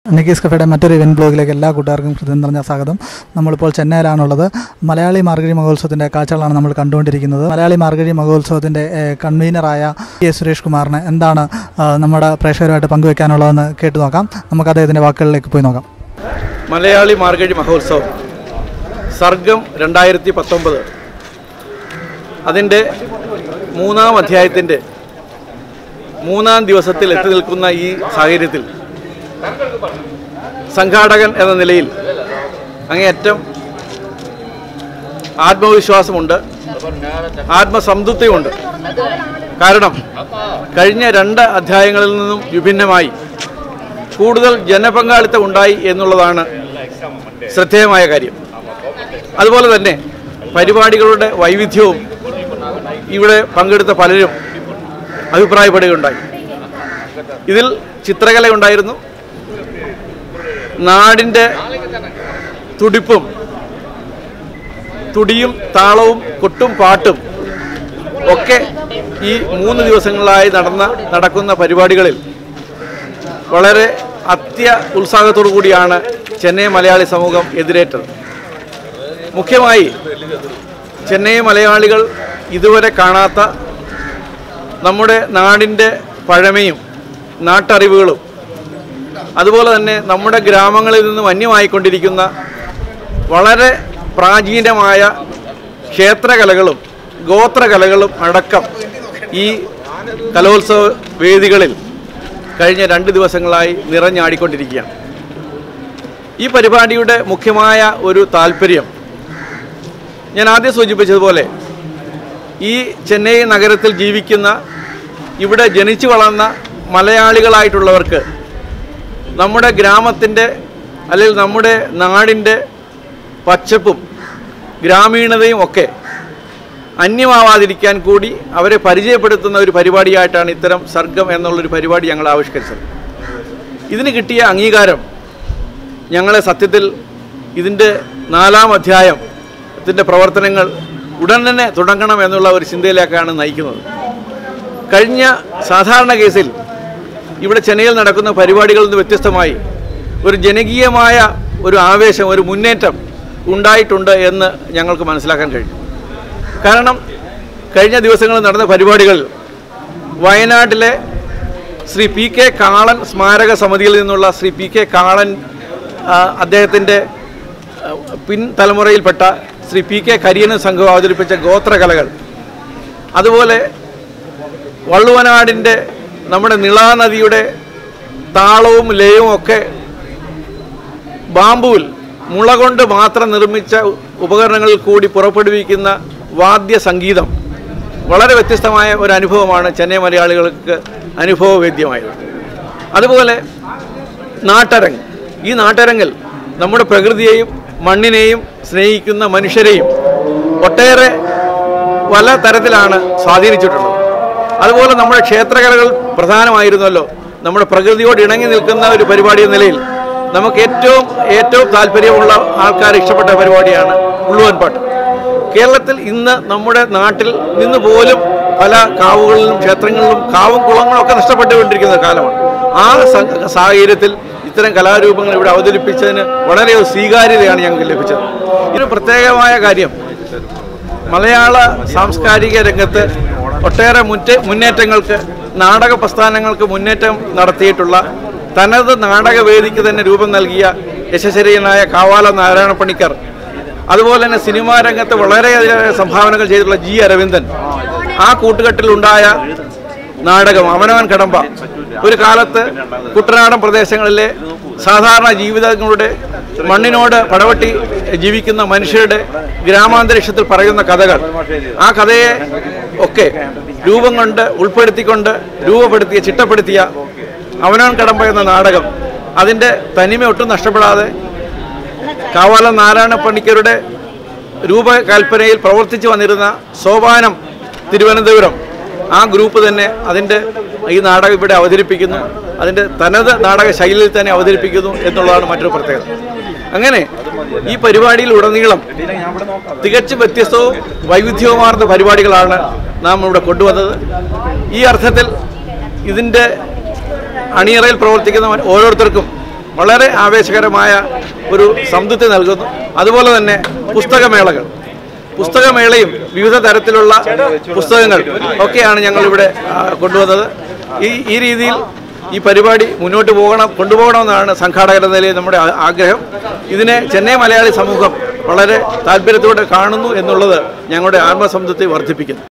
Nikki's കഫയുടെ മറ്റൊരു event ബ്ലോഗിലേക്ക് എല്ലാ കൂട്ടുകാർക്കും ഹൃദയം നിറഞ്ഞ സ്വാഗതം നമ്മളിപ്പോൾ ചെന്നൈയിലാണുള്ളത് മലയാളി മാർഗഴി മഹോത്സവത്തിൻ്റെ കാഴ്ചകളാണ് നമ്മൾ കണ്ടുകൊണ്ടിരിക്കുന്നത് മലയാളി മാർഗഴി മഹോത്സവത്തിൻ്റെ കൺവീനറായ പി എസ് സുരേഷ് കുമാറിന് എന്താണ് ആ, നമ്മുടെ പ്രേക്ഷകരുമായിട്ട് പങ്കുവെക്കാനുള്ളതെന്ന് കേട്ടു നോക്കാം നമുക്ക് അദ്ദേഹത്തിൻ്റെ വാക്കുകളിലേക്ക് പോയി നോക്കാം മലയാളി മാർഗഴി മഹോത്സവം സർഗം രണ്ടായിരത്തി പത്തൊമ്പത് അതിൻ്റെ മൂന്നാം അധ്യായത്തിൻ്റെ മൂന്നാം ദിവസത്തിൽ എത്തി നിൽക്കുന്ന ഈ സാഹചര്യത്തിൽ സംഘാടകൻ എന്ന നിലയിൽ അങ്ങേയറ്റം ആത്മവിശ്വാസമുണ്ട് ആത്മസംതൃപ്തിയുമുണ്ട് കാരണം കഴിഞ്ഞ രണ്ട് അധ്യായങ്ങളിൽ നിന്നും വിഭിന്നമായി കൂടുതൽ ജനപങ്കാളിത്തം ഉണ്ടായി എന്നുള്ളതാണ് ശ്രദ്ധേയമായ കാര്യം അതുപോലെ തന്നെ പരിപാടികളുടെ വൈവിധ്യവും ഇവിടെ പങ്കെടുത്ത പലരും അഭിപ്രായപ്പെടുകയുണ്ടായി ഇതിൽ ചിത്രകല ഉണ്ടായിരുന്നു നാടിൻ്റെ തുടിപ്പും തുടിയും താളവും കൊട്ടും പാട്ടും ഒക്കെ ഈ മൂന്ന് ദിവസങ്ങളായി നടന്ന നടക്കുന്ന പരിപാടികളിൽ വളരെ അത്യ ഉത്സാഹത്തോടു കൂടിയാണ് ചെന്നൈ മലയാളി സമൂഹം എതിരേറ്റത് മുഖ്യമായി ചെന്നൈ മലയാളികൾ ഇതുവരെ കാണാത്ത നമ്മുടെ നാടിൻ്റെ പഴമയും നാട്ടറിവുകളും അതുപോലെ തന്നെ നമ്മുടെ ഗ്രാമങ്ങളിൽ നിന്നും അന്യമായിക്കൊണ്ടിരിക്കുന്ന വളരെ പ്രാചീനമായ ക്ഷേത്രകലകളും ഗോത്രകലകളും അടക്കം ഈ കലോത്സവ വേദികളിൽ കഴിഞ്ഞ രണ്ട് ദിവസങ്ങളായി നിറഞ്ഞാടിക്കൊണ്ടിരിക്കുകയാണ് ഈ പരിപാടിയുടെ മുഖ്യമായ ഒരു താല്പര്യം ഞാൻ ആദ്യം സൂചിപ്പിച്ചതുപോലെ ഈ ചെന്നൈ നഗരത്തിൽ ജീവിക്കുന്ന ഇവിടെ ജനിച്ചു വളർന്ന മലയാളികളായിട്ടുള്ളവർക്ക് നമ്മുടെ ഗ്രാമത്തിൻ്റെ അല്ലെങ്കിൽ നമ്മുടെ നാടിൻ്റെ പച്ചപ്പും ഗ്രാമീണതയും ഒക്കെ അന്യമാവാതിരിക്കാൻ കൂടി അവരെ പരിചയപ്പെടുത്തുന്ന ഒരു പരിപാടിയായിട്ടാണ് ഇത്തരം സർഗം എന്നുള്ളൊരു പരിപാടി ഞങ്ങൾ ആവിഷ്കരിച്ചത് ഇതിന് കിട്ടിയ അംഗീകാരം ഞങ്ങളെ സത്യത്തിൽ ഇതിൻ്റെ നാലാം അധ്യായം ഇതിൻ്റെ പ്രവർത്തനങ്ങൾ ഉടൻ തന്നെ തുടങ്ങണം എന്നുള്ള ഒരു ചിന്തയിലേക്കാണ് നയിക്കുന്നത് കഴിഞ്ഞ സാധാരണ കേസിൽ ഇവിടെ ചെന്നൈയിൽ നടക്കുന്ന പരിപാടികളിൽ നിന്ന് വ്യത്യസ്തമായി ഒരു ജനകീയമായ ഒരു ആവേശം ഒരു മുന്നേറ്റം ഉണ്ടായിട്ടുണ്ട് എന്ന് ഞങ്ങൾക്ക് മനസ്സിലാക്കാൻ കഴിഞ്ഞു കാരണം കഴിഞ്ഞ ദിവസങ്ങളിൽ നടന്ന പരിപാടികളിൽ വയനാട്ടിലെ ശ്രീ പി കെ കാളൻ സ്മാരക സമിതിയിൽ നിന്നുള്ള ശ്രീ പി കെ കാളൻ ആ, അദ്ദേഹത്തിൻ്റെ ആ, പിൻ തലമുറയിൽപ്പെട്ട ശ്രീ പി കെ കരിയനും സംഘം അവതരിപ്പിച്ച ഗോത്രകലകൾ അതുപോലെ വള്ളുവനാടിൻ്റെ നമ്മുടെ നിളാനദിയുടെ താളവും ലയവും ഒക്കെ ബാമ്പുവിൽ മുള കൊണ്ട് മാത്രം നിർമ്മിച്ച ഉപകരണങ്ങളിൽ കൂടി പുറപ്പെടുവിക്കുന്ന വാദ്യ സംഗീതം വളരെ വ്യത്യസ്തമായ ഒരു അനുഭവമാണ് ചെന്നൈ മലയാളികൾക്ക് അനുഭവവേദ്യമായത് അതുപോലെ നാട്ടരങ്ങ് ഈ നാട്ടരങ്ങിൽ നമ്മുടെ പ്രകൃതിയെയും മണ്ണിനെയും സ്നേഹിക്കുന്ന മനുഷ്യരെയും ഒട്ടേറെ പല തരത്തിലാണ് സ്വാധീനിച്ചിട്ടുള്ളത് അതുപോലെ നമ്മുടെ ക്ഷേത്രകലകൾ പ്രധാനമായിരുന്നല്ലോ നമ്മുടെ പ്രകൃതിയോട് ഇണങ്ങി നിൽക്കുന്ന ഒരു പരിപാടി എന്ന നിലയിൽ നമുക്ക് ഏറ്റവും ഏറ്റവും താല്പര്യമുള്ള ആൾക്കാർ ഇഷ്ടപ്പെട്ട പരിപാടിയാണ് ഉള്ളുവൻ പാട്ട് കേരളത്തിൽ ഇന്ന് നമ്മുടെ നാട്ടിൽ നിന്ന് പോലും പല കാവുകളിലും ക്ഷേത്രങ്ങളിലും കാവും കുളങ്ങളും ഒക്കെ നഷ്ടപ്പെട്ടുകൊണ്ടിരിക്കുന്ന കാലമാണ് ആ സ- സാഹചര്യത്തിൽ ഇത്തരം കലാരൂപങ്ങൾ ഇവിടെ അവതരിപ്പിച്ചതിന് വളരെ സ്വീകാര്യതയാണ് ഞങ്ങൾക്ക് ലഭിച്ചത് ഇതിന് പ്രത്യേകമായ കാര്യം മലയാള സാംസ്കാരിക രംഗത്ത് ഒട്ടേറെ മുറ്റ മുന്നേറ്റങ്ങൾക്ക് നാടക പ്രസ്ഥാനങ്ങൾക്ക് മുന്നേറ്റം നടത്തിയിട്ടുള്ള തനത് നാടകവേദിക്ക് തന്നെ രൂപം നൽകിയ യശശരീരനായ കാവാല നാരായണ പണിക്കർ അതുപോലെ തന്നെ സിനിമാ രംഗത്ത് വളരെയധികം സംഭാവനകൾ ചെയ്തിട്ടുള്ള ജി അരവിന്ദൻ ആ കൂട്ടുകെട്ടിലുണ്ടായ നാടകം അവനവൻ കടമ്പ ഒരു കാലത്ത് കുട്ടനാടൻ പ്രദേശങ്ങളിലെ സാധാരണ ജീവിതങ്ങളുടെ മണ്ണിനോട് പടവട്ടി ജീവിക്കുന്ന മനുഷ്യരുടെ ഗ്രാമാന്തരീക്ഷത്തിൽ പറയുന്ന കഥകൾ ആ കഥയെ ഒക്കെ രൂപം കൊണ്ട് ഉൾപ്പെടുത്തിക്കൊണ്ട് രൂപപ്പെടുത്തിയ ചിട്ടപ്പെടുത്തിയ അവനവൻ കടമ്പ എന്ന നാടകം അതിൻ്റെ തനിമ ഒട്ടും നഷ്ടപ്പെടാതെ കാവാലം നാരായണ പണിക്കരുടെ രൂപകൽപ്പനയിൽ പ്രവർത്തിച്ചു വന്നിരുന്ന സോപാനം തിരുവനന്തപുരം ആ ഗ്രൂപ്പ് തന്നെ അതിൻ്റെ ഈ നാടകം ഇവിടെ അവതരിപ്പിക്കുന്നു അതിൻ്റെ തനത് നാടക ശൈലിയിൽ തന്നെ അവതരിപ്പിക്കുന്നു എന്നുള്ളതാണ് മറ്റൊരു പ്രത്യേകത അങ്ങനെ ഈ പരിപാടിയിൽ ഉടനീളം തികച്ചും വ്യത്യസ്തവും വൈവിധ്യവുമാർന്ന പരിപാടികളാണ് നാം ഇവിടെ കൊണ്ടുവന്നത് ഈ അർത്ഥത്തിൽ ഇതിൻ്റെ അണിയറയിൽ പ്രവർത്തിക്കുന്ന ഓരോരുത്തർക്കും വളരെ ആവേശകരമായ ഒരു സംതൃപ്തി നൽകുന്നു അതുപോലെ തന്നെ പുസ്തകമേളകൾ പുസ്തകമേളയും വിവിധ തരത്തിലുള്ള പുസ്തകങ്ങൾ ഒക്കെയാണ് ഞങ്ങളിവിടെ ആ, കൊണ്ടുവന്നത് ഈ ഈ രീതിയിൽ ഈ പരിപാടി മുന്നോട്ട് പോകണം കൊണ്ടുപോകണമെന്നാണ് സംഘാടകരുടെ നിലയിൽ നമ്മുടെ ആ- ആഗ്രഹം ഇതിനെ ചെന്നൈ മലയാളി സമൂഹം വളരെ താല്പര്യത്തോടെ കാണുന്നു എന്നുള്ളത് ഞങ്ങളുടെ ആത്മസംതൃപ്തി വർദ്ധിപ്പിക്കുന്നു